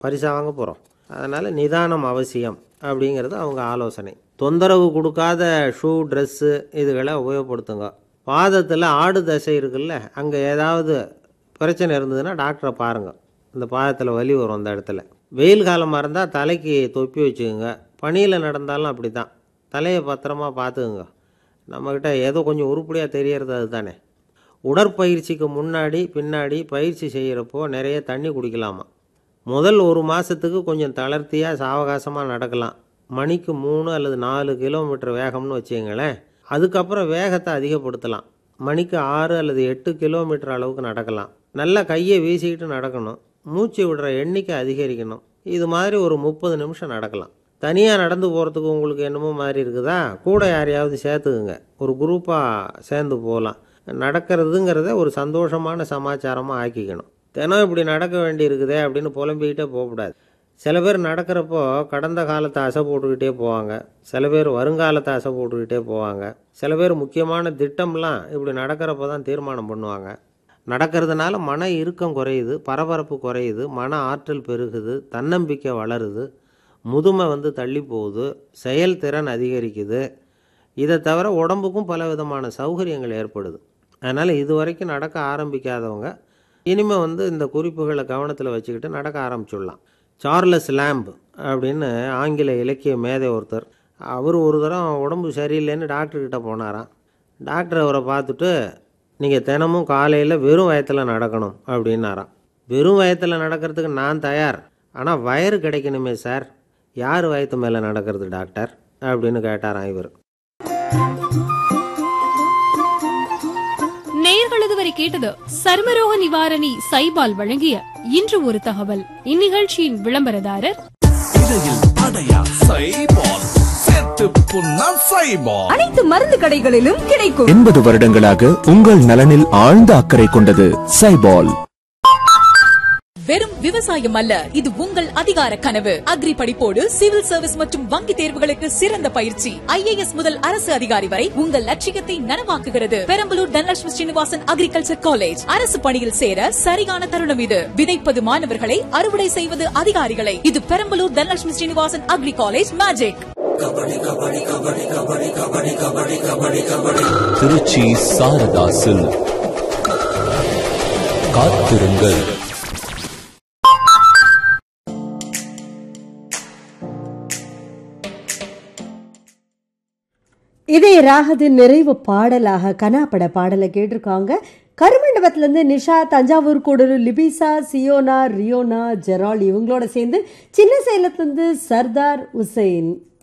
பரிசாக வாங்க போகிறோம் அதனால் நிதானம் அவசியம் அப்படிங்கிறது அவங்க ஆலோசனை தொந்தரவு கொடுக்காத ஷூ ட்ரெஸ்ஸு இதுகளை உபயோகப்படுத்துங்க பாதத்தில் ஆடு தசை இருக்குல்ல அங்கே ஏதாவது பிரச்சனை இருந்ததுன்னா டாக்டரை பாருங்கள் இந்த பாதத்தில் வலி வரும் அந்த இடத்துல வெயில் காலமாக இருந்தால் தலைக்கு தொப்பி வச்சுக்கோங்க பனியில் நடந்தாலும் அப்படி தான் தலையை பத்திரமா பார்த்துக்குங்க நம்மக்கிட்ட ஏதோ கொஞ்சம் உருப்படியாக தெரியறது அதுதானே உடற்பயிற்சிக்கு முன்னாடி பின்னாடி பயிற்சி செய்கிறப்போ நிறைய தண்ணி குடிக்கலாமா முதல் ஒரு மாதத்துக்கு கொஞ்சம் தளர்த்தியாக சாவகாசமாக நடக்கலாம் மணிக்கு மூணு அல்லது நாலு கிலோமீட்டர் வேகம்னு வச்சுங்களேன் அதுக்கப்புறம் வேகத்தை அதிகப்படுத்தலாம் மணிக்கு ஆறு அல்லது எட்டு கிலோமீட்டர் அளவுக்கு நடக்கலாம் நல்லா கையை வீசிக்கிட்டு நடக்கணும் மூச்சு விடுற எண்ணிக்கை அதிகரிக்கணும் இது மாதிரி ஒரு முப்பது நிமிஷம் நடக்கலாம் தனியாக நடந்து போகிறதுக்கு உங்களுக்கு என்னமோ மாதிரி இருக்குதா கூட யாரையாவது சேர்த்துக்குங்க ஒரு குரூப்பாக சேர்ந்து போகலாம் நடக்கிறதுங்கிறத ஒரு சந்தோஷமான சமாச்சாரமாக ஆக்கிக்கணும் தினம் இப்படி நடக்க வேண்டி இருக்குதே அப்படின்னு புலம்பிக்கிட்டே போகக்கூடாது சில பேர் நடக்கிறப்போ கடந்த காலத்தை அசை போட்டுக்கிட்டே போவாங்க சில பேர் வருங்காலத்தை அசை போட்டுக்கிட்டே போவாங்க சில பேர் முக்கியமான திட்டம்லாம் இப்படி நடக்கிறப்போ தான் தீர்மானம் பண்ணுவாங்க நடக்கிறதுனால மன இறுக்கம் குறையுது பரபரப்பு குறையுது மன ஆற்றல் பெருகுது தன்னம்பிக்கை வளருது முதுமை வந்து தள்ளி போகுது செயல்திறன் அதிகரிக்குது இதை தவிர உடம்புக்கும் பல விதமான சௌகரியங்கள் ஏற்படுது அதனால் இது வரைக்கும் நடக்க ஆரம்பிக்காதவங்க இனிமேல் வந்து இந்த குறிப்புகளை கவனத்தில் வச்சுக்கிட்டு நடக்க ஆரம்பிச்சுடலாம் சார்லஸ் லேம்ப் அப்படின்னு ஆங்கில இலக்கிய மேதை ஒருத்தர் அவர் ஒரு தரம் உடம்பு சரியில்லைன்னு டாக்டர்கிட்ட போனாராம் டாக்டர் அவரை பார்த்துட்டு நீங்கள் தினமும் காலையில் வெறும் வயத்தில் நடக்கணும் அப்படின்னாராம் வெறும் வயத்தில் நடக்கிறதுக்கு நான் தயார் ஆனால் வயறு கிடைக்கணுமே சார் யார் வயத்து மேலே நடக்கிறது டாக்டர் அப்படின்னு கேட்டாராம் இவர் நேயர்கள் இதுவரை கேட்டது சர்மரோக நிவாரணி சைபால் வழங்கிய இன்று ஒரு தகவல் இந்நிகழ்ச்சியின் விளம்பரதாரர் இடையில் அடையா சைபால் சேர்த்து புண்ணா சைபால் அனைத்து மருந்து கடைகளிலும் கிடைக்கும் எண்பது வருடங்களாக உங்கள் நலனில் ஆழ்ந்த அக்கறை கொண்டது சைபால் வெறும் விவசாயம் அல்ல இது உங்கள் அதிகார கனவு அக்ரி படிப்போடு சிவில் சர்வீஸ் மற்றும் வங்கி தேர்வுகளுக்கு சிறந்த பயிற்சி ஐஏஎஸ் முதல் அரசு அதிகாரி வரை உங்கள் லட்சியத்தை நனவாக்குகிறது பெரம்பலூர் தனலட்சுமி ஸ்ரீனிவாசன் அக்ரிகல்ச்சர் காலேஜ் அரசு பணியில் சேர சரியான தருணம் இது விதைப்பது மாணவர்களை அறுவடை செய்வது அதிகாரிகளை இது Perambalur Dhanalakshmi Srinivasan agri college magic Trichy Saradha silk காத்திருங்கள் இதே ராகத்தின் நிறைவு பாடலாக கனாப்பட பாடலை கேட்டிருக்காங்க கருமண்டபத்திலேருந்து நிஷா தஞ்சாவூர் கூடலூர் லிபிசா சியோனா ரியோனா ஜெரால் இவங்களோட சேர்ந்து சின்ன சேலத்துலேருந்து சர்தார் உசைன்